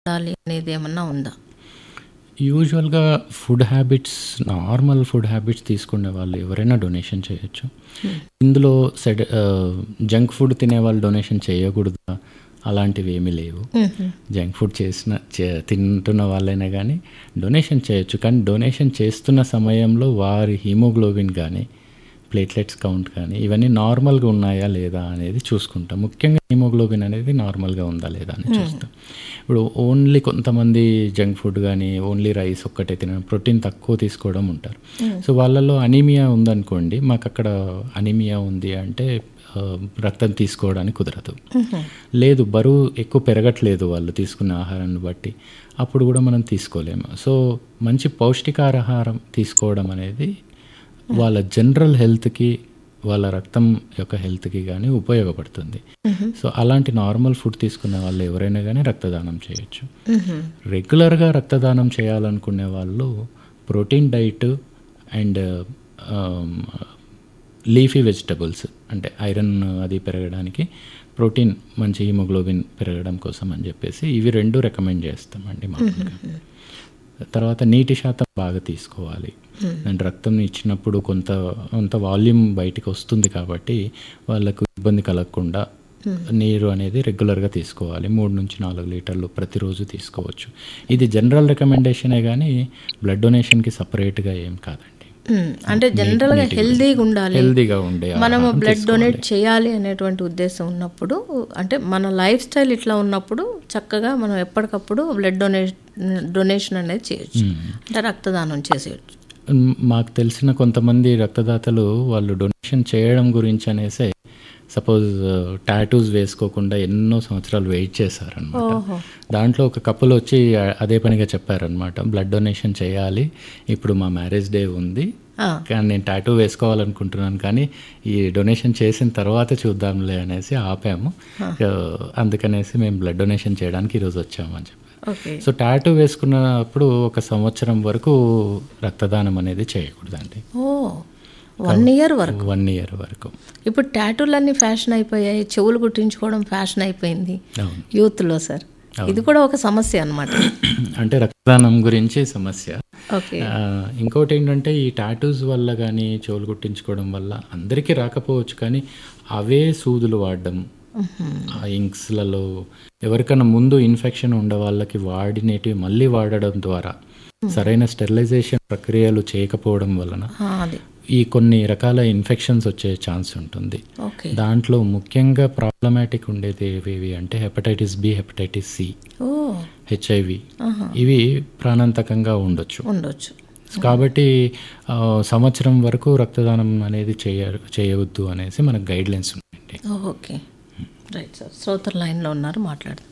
ఉండాలి అనేది ఏమన్నా ఉందా యూజువల్గా food habits normal food habits తీసుకునే వాళ్ళు ఎవరైనా డొనేషన్ చేయొచ్చు ఇందులో సెడ్ జంక్ ఫుడ్ తినే వాళ్ళు డొనేషన్ చేయకూడదా అలాంటివి ఏమీ లేవు జంక్ ఫుడ్ చేసిన చే- తింటున్న వాళ్ళైనా కానీ డొనేషన్ చేయొచ్చు కానీ డొనేషన్ చేస్తున్న సమయంలో వారి హీమోగ్లోబిన్ కానీ ప్లేట్లెట్స్ కౌంట్ కానీ ఇవన్నీ నార్మల్గా ఉన్నాయా లేదా అనేది చూసుకుంటాం ముఖ్యంగా హీమోగ్లోబిన్ అనేది నార్మల్గా ఉందా లేదా అని చూస్తాం ఇప్పుడు ఓన్లీ కొంతమంది జంక్ ఫుడ్ కానీ ఓన్లీ రైస్ ఒక్కటే తినడం ప్రోటీన్ తక్కువ తీసుకోవడం ఉంటారు సో వాళ్ళలో అనీమియా ఉందనుకోండి మాకు అక్కడ అనీమియా ఉంది అంటే ఆ, రక్తం తీసుకోవడానికి కుదరదు లేదు బరువు ఎక్కువ పెరగట్లేదు వాళ్ళు తీసుకున్న ఆహారాన్ని బట్టి అప్పుడు కూడా మనం తీసుకోలేము సో మంచి పౌష్టికాహారం తీసుకోవడం అనేది వాళ్ళ జనరల్ హెల్త్కి వాళ్ళ రక్తం యొక్క హెల్త్కి కానీ ఉపయోగపడుతుంది సో అలాంటి నార్మల్ ఫుడ్ తీసుకునే వాళ్ళు ఎవరైనా కానీ రక్తదానం చేయొచ్చు రెగ్యులర్గా రక్తదానం చేయాలనుకునే వాళ్ళు protein diet and leafy vegetables అంటే ఐరన్ అది పెరగడానికి ప్రోటీన్ మంచి హిమోగ్లోబిన్ పెరగడం కోసం అని చెప్పేసి ఇవి రెండు రికమెండ్ చేస్తామండి మామూలుగా తర్వాత నీటి శాతం బాగా తీసుకోవాలి అండ్ రక్తం ఇచ్చినప్పుడు కొంత కొంత వాల్యూమ్ బయటికి వస్తుంది కాబట్టి వాళ్ళకు ఇబ్బంది కలగకుండా నీరు అనేది రెగ్యులర్గా తీసుకోవాలి మూడు నుంచి నాలుగు లీటర్లు ప్రతిరోజు తీసుకోవచ్చు ఇది జనరల్ రికమెండేషనే కానీ బ్లడ్ డొనేషన్కి సపరేట్గా ఏం కాదండి మ్మ్. అంటే జనరల్ గా హెల్దీగా ఉండాలి హెల్దీగా ఉండే మనము ఆహారం బ్లడ్ డొనేట్ చేయాలి అనేటువంటి ఉద్దేశం ఉన్నప్పుడు అంటే మన లైఫ్ స్టైల్ ఇట్లా ఉన్నప్పుడు చక్కగా మనం ఎప్పటికప్పుడు బ్లడ్ డొనేట్ డొనేషన్ అనేది చేయొచ్చు అంటే రక్తదానం చేసేయచ్చు మ్, మాకు తెలిసిన కొంతమంది రక్తదాతలు వాళ్ళు డొనేషన్ చేయడం గురించి అనేసే సపోజ్ టాటూస్ వేసుకోకుండా ఎన్నో సంవత్సరాలు వెయిట్ చేశారనమాట ఓహో దాంట్లో ఒక కప్పులు వచ్చి ఆ- అదే పనిగా చెప్పారనమాట బ్లడ్ డొనేషన్ చేయాలి ఇప్పుడు మా మ్యారేజ్ డే ఉంది ఆ. కానీ నేను టాటూ వేసుకోవాలనుకుంటున్నాను కానీ ఈ డొనేషన్ చేసిన తర్వాత చూద్దాంలే అనేసి ఆపాము సో, అందుకనేసి మేము బ్లడ్ డొనేషన్ చేయడానికి ఈరోజు వచ్చాము అని చెప్పారు ఓకే సో టాటూ వేసుకున్నప్పుడు ఒక సంవత్సరం వరకు రక్తదానం అనేది చేయకూడదండి ఓ వన్ ఇయర్ వరకు వన్ ఇయర్ వరకు ఇప్పుడు టాటూలన్నీ ఫ్యాషన్ అయిపోయాయి చెవులు కుట్టించుకోవడం ఫ్యాషన్ అయిపోయింది అవును యూత్లో సార్ ఇది కూడా ఒక సమస్య అన్నమాట అంటే రక్తదానం గురించి సమస్య ఓకే ఆ, ఇంకోటి ఏంటంటే ఈ టాటూస్ వల్ల కానీ చెవులు కుట్టించుకోవడం వల్ల అందరికీ రాకపోవచ్చు కానీ అవే సూదులు వాడడం ఆ ఇంక్స్లలో ఎవరికైనా ముందు ఇన్ఫెక్షన్ ఉండే వాళ్ళకి వాడినేటివి మళ్ళీ వాడడం ద్వారా సరైన స్టెరిలైజేషన్ ప్రక్రియలు చేయకపోవడం వలన ఆ, అది ఈ కొన్ని రకాల ఇన్ఫెక్షన్స్ వచ్చే ఛాన్స్ ఉంటుంది ఓకే దాంట్లో ముఖ్యంగా ప్రాబ్లమాటిక్ ఉండేది ఏవేవి అంటే హెపటైటిస్ బి హెపటైటిస్ సి ఓ హెచ్ఐవి ఆహా. ఇవి ప్రాణాంతకంగా ఉండొచ్చు ఉండొచ్చు కాబట్టి ఆ, సంవత్సరం వరకు రక్తదానం అనేది చేయ చేయవద్దు అనేసి మనకు గైడ్ లైన్స్ ఉన్నాయండి ఓకే రైట్ సార్ శ్రోతర్ లైన్లో ఉన్నారు మాట్లాడదాం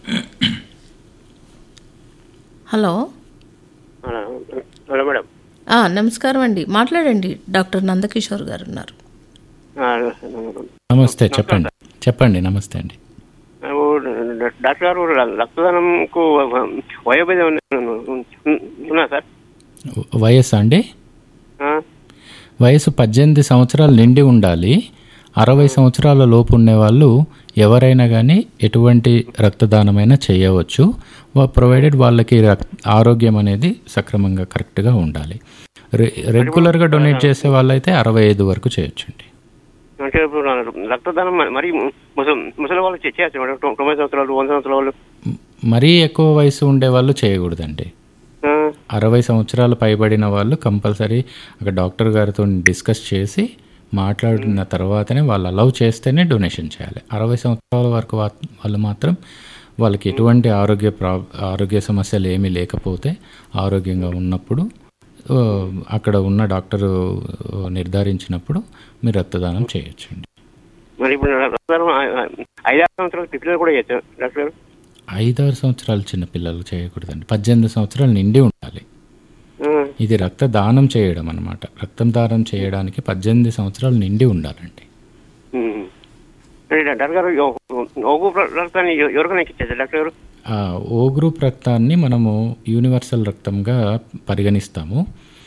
హలో హలో హలో మేడం ఆ, నమస్కారం అండి మాట్లాడండి డాక్టర్ నందకిషోర్ గారు ఉన్నారు ఆ, నమస్తే చెప్పండి చెప్పండి నమస్తే అండి ఓ, డాక్టర్ గారు రక్తదానంకు వయోభేదం ఉన్నా సార్ వయస్సు అండి ఆ, వయసు పద్దెనిమిది సంవత్సరాలు నిండి ఉండాలి అరవై సంవత్సరాల లోపు ఉండేవాళ్ళు ఎవరైనా కానీ ఎటువంటి రక్తదానమైనా చేయవచ్చు ప్రొవైడెడ్ వాళ్ళకి రక్- ఆరోగ్యం అనేది సక్రమంగా కరెక్ట్గా ఉండాలి రె రెగ్యులర్గా డొనేట్ చేసే వాళ్ళైతే అరవై ఐదు వరకు చేయొచ్చండి అంటే ఇప్పుడు రక్తదానం మరి ముసలి ముసలి వాళ్ళు చే- చేయొచ్చు మేడం తొ- తొంభై సంవత్సరాలు వంద సంవత్సరాల వాళ్ళు మ్, మరీ ఎక్కువ వయసు ఉండే వాళ్ళు చేయకూడదండి ఆ, అరవై సంవత్సరాలు పైబడిన వాళ్ళు కంపల్సరీ అక్కడ డాక్టర్ గారితో డిస్కస్ చేసి మాట్లాడిన తర్వాతనే వాళ్ళు అలౌ చేస్తేనే డొనేషన్ చేయాలి అరవై సంవత్సరాల వరకు వా- వాళ్ళు మాత్రం వాళ్ళకి ఎటువంటి ఆరోగ్య ప్రా ఆరోగ్య సమస్యలు ఏమీ లేకపోతే ఆరోగ్యంగా ఉన్నప్పుడు ఆ, అక్కడ ఉన్న డాక్టరు ఆ, నిర్ధారించినప్పుడు మీరు రక్తదానం చేయొచ్చండి మరి ఇప్పుడు రక్తదానం ఆ- ఆ- ఐదారు సంవత్సరాలు పిల్లలు కూడా చేయొచ్చు డాక్టర్ గారు ఐదారు సంవత్సరాలు చిన్న పిల్లలు చేయకూడదండి పద్దెనిమిది సంవత్సరాలు నిండి ఉండాలి ఆ, ఇది రక్తదానం చేయడం అన్నమాట రక్తం దానం చేయడానికి పద్దెనిమిది సంవత్సరాలు నిండి ఉండాలండి ఉమ్. అంటే డాక్టర్ గారు ఓగు రక్తాన్ని ఎవ- ఎవరికైనా ఎక్కించచ్చు డాక్టర్ గారు ఆ ఓ గ్రూప్ రక్తాన్ని మనము యూనివర్సల్ రక్తంగా పరిగణిస్తాము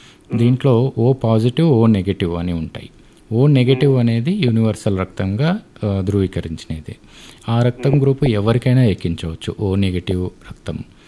దీంట్లో ఓ పాజిటివ్ ఓ నెగటివ్ అని ఉంటాయి ఓ నెగటివ్ అనేది యూనివర్సల్ రక్తంగా ఆ, ధృవీకరించినది ఆ రక్తం గ్రూపు ఎవరికైనా ఎక్కించవచ్చు ఓ నెగిటివ్ రక్తం